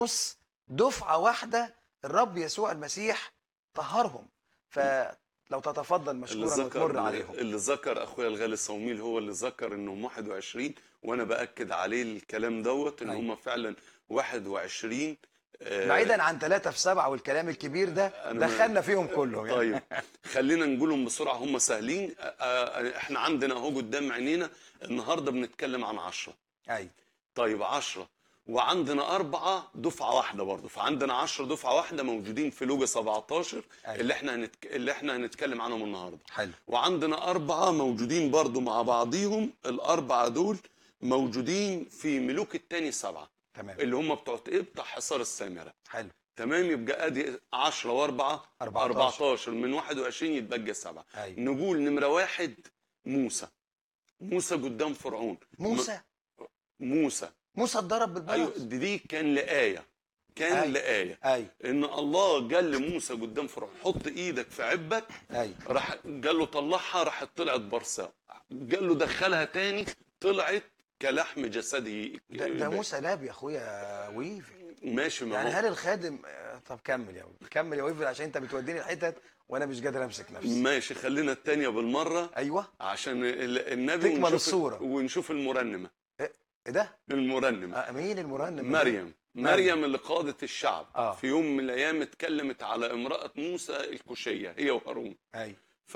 ونص دفعه واحده الرب يسوع المسيح طهرهم فلو تتفضل اللي مشكورا ذكر وتمر عليهم اللي ذكر اخويا الغالي صوميل هو اللي ذكر انهم 21 وانا باكد عليه الكلام دوت ان أيوة. هم فعلا 21 آه، بعيدا عن ثلاثة في سبعة والكلام الكبير ده أنا ما- دخلنا فيهم كلهم يعني. طيب خلينا نقولهم بسرعه هم سهلين آه، آه، احنا عندنا اهو قدام عينينا النهارده بنتكلم عن 10 أيوة. طيب 10 وعندنا أربعة دفعة واحدة برضه فعندنا 10 دفعة واحدة موجودين في لوجا 17 أيوة. اللي احنا هنتك... اللي احنا هنتكلم عنهم النهارده حلو وعندنا أربعة موجودين برضو مع بعضيهم الأربعة دول موجودين في ملوك التاني سبعة تمام اللي هم بتوع إيه بتاع حصار السامرة حلو تمام يبقى أدي 10 وأربعة 14. 14 من 21 يتبقى سبعة أيوة. نقول نمرة واحد موسى موسى قدام فرعون موسى م- موسى موسى اتضرب أيوة بالبلد دي, دي كان لآية كان أيوة. لآية أيوة إن الله قال لموسى قدام فرعون حط إيدك في عبك أيوة راح قال له طلعها راحت طلعت برصاء قال له دخلها تاني طلعت كلحم جسده ده, ده موسى نبي يا أخويا ويفي ماشي ما يعني هو هل الخادم آه، طب كمل يا ويفي كمل يا ويفي عشان أنت بتوديني الحتت وأنا مش قادر أمسك نفسي ماشي خلينا التانية بالمرة أيوة عشان ال- النبي تكمل ونشوف الصورة. ونشوف المرنمة إيه ده؟ المرنمة آه، مين المرنم؟ مريم مريم اللي قادت الشعب آه. في يوم من الأيام اتكلمت على امرأة موسى الكوشية هي وهارون أيوة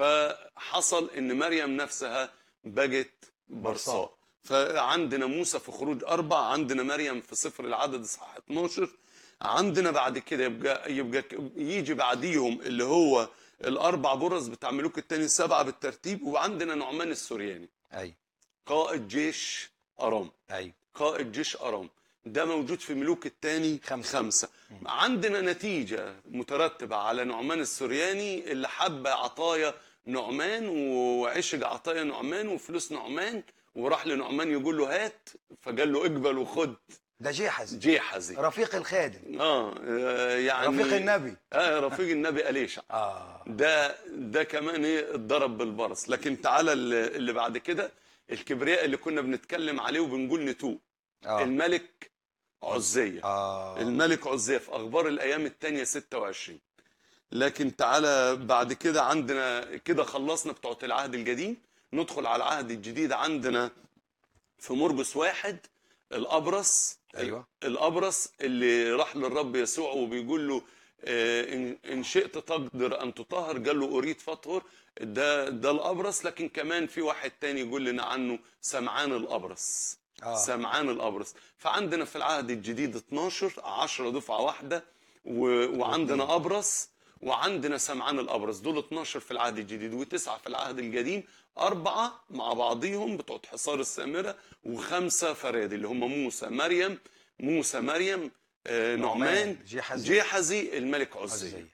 فحصل ان مريم نفسها بقت برصاء فعندنا موسى في خروج أربع عندنا مريم في سفر العدد اصحاح 12 عندنا بعد كده يبقى يبقى ك- يجي بعديهم اللي هو الاربع برص بتاع ملوك التاني السبعه بالترتيب وعندنا نعمان السورياني أيوة قائد جيش ارام أيوة قائد جيش ارام ده موجود في ملوك الثاني خمسة. خمسة عندنا نتيجة مترتبة على نعمان السورياني اللي حب عطايا نعمان وعشق عطايا نعمان وفلوس نعمان وراح لنعمان يقول له هات فقال له اقبل وخد ده جيحز جيحزي رفيق الخادم اه آه، يعني رفيق النبي اه رفيق النبي أليشع آه ده ده كمان ايه اتضرب بالبرص لكن تعالى اللي اللي بعد كده الكبرياء اللي كنا بنتكلم عليه وبنقول نتوء آه الملك عزية آه الملك عزية في أخبار الأيام التانية 26 لكن تعالى بعد كده عندنا كده خلصنا بتوعة العهد القديم ندخل على العهد الجديد عندنا في مرقس واحد الأبرص أيوة. الأبرص اللي راح للرب يسوع وبيقول له آه، إن إن شئت تقدر أن تطهر قال له أريد فطهر ده ده الأبرص لكن كمان في واحد تاني يقول لنا عنه سمعان الأبرص آه. سمعان الأبرص فعندنا في العهد الجديد 12 10 دفعة واحدة و... وعندنا أبرص وعندنا سمعان الأبرص دول 12 في العهد الجديد وتسعة في العهد القديم أربعة مع بعضيهم بتوع حصار السامرة وخمسة فرادي اللي هم موسى مريم موسى مريم آه نعمان جيحزي جيحزي الملك عزية عزية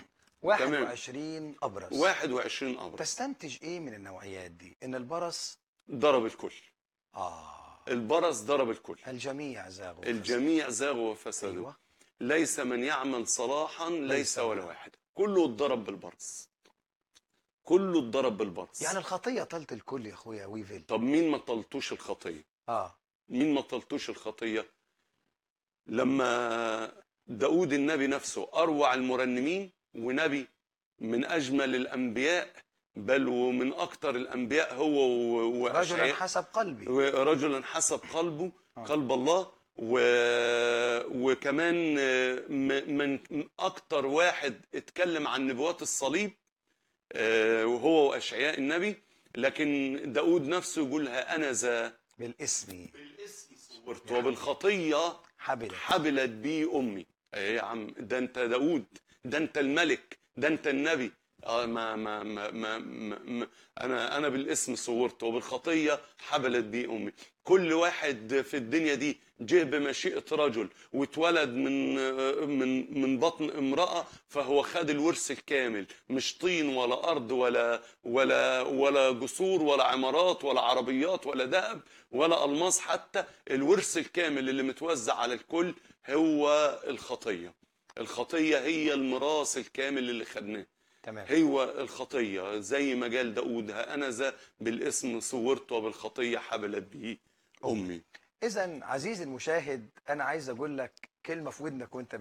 21 أبرص 21 أبرص تستنتج إيه من النوعيات دي؟ إن البرص ضرب الكل آه البرص ضرب الكل الجميع زاغوا الجميع زاغوا وفسدوا أيوة ليس من يعمل صلاحا ليس ليس ولا ولا واحد كله اتضرب بالبرص كله اتضرب بالبرص يعني الخطية طلت الكل يا أخويا ويفل طب مين ما طلتوش الخطيه آه مين ما طلتوش الخطيه لما داود النبي نفسه اروع المرنمين ونبي من اجمل الانبياء بل ومن اكتر الانبياء هو و- رجلا واشعياء حسب قلبي رجلا حسب قلبه آه. قلب الله و... وكمان م- من اكتر واحد اتكلم عن نبوات الصليب آه، وهو واشعياء النبي لكن داود نفسه يقول ها انا ذا بالاسم بالاسم صورت وبالخطيه حبلت حبلت بي امي ايه يا عم ده انت داود ده انت الملك ده انت النبي اه ما ما ما, ما, ما, ما انا انا بالاسم صورت وبالخطيه حبلت بي امي كل واحد في الدنيا دي جه بمشيئه رجل واتولد من من من بطن امراه فهو خد الورث الكامل مش طين ولا ارض ولا ولا ولا جسور ولا عمارات ولا عربيات ولا ذهب ولا الماس حتى الورث الكامل اللي متوزع على الكل هو الخطيه الخطيه هي الميراث الكامل اللي خدناه تمام هو الخطيه زي ما قال داود ها انا ذا بالاسم صورت وبالخطيه حبلت به امي إذا عزيزي المشاهد أنا عايز أقول لك كلمه في ودنك وانت